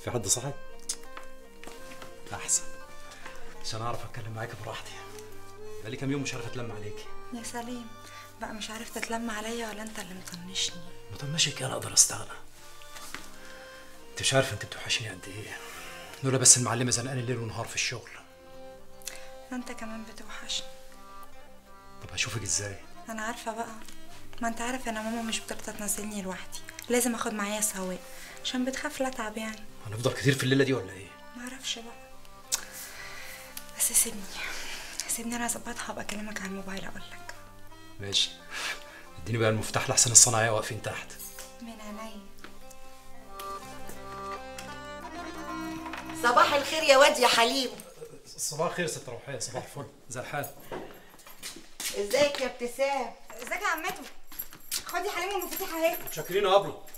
في حد صحي احسن عشان اعرف اتكلم معاك براحتي بقالي كام يوم مش عارف اتلم عليكي يا سليم بقى مش عارف تتلم عليا ولا انت اللي مطنشني مطنشك انا اقدر استغنى انت مش عارف انت بتوحشني قد ايه لولا بس المعلمه زنقاني ليل ونهار في الشغل انت كمان بتوحشني طب هشوفك ازاي انا عارفه بقى ما انت عارف ان ماما مش بترضى تنزلني لوحدي لازم اخد معايا سواق عشان بتخاف لا اتعب يعني هنفضل كتير في الليله دي ولا ايه ما اعرفش بقى بس سيبني سيبني انا اظبطها وابقى اكلمك على الموبايل اقول لك ماشي اديني بقى المفتاح لحسن الصناعيه واقفين تحت من عينيا صباح الخير يا واد يا حليم صباح الخير ست روحيه صباح الفل زي الحال ازيك يا ابتسام ازيك يا عمته خدي حليم المفاتيح اهي شاكرين يا ابله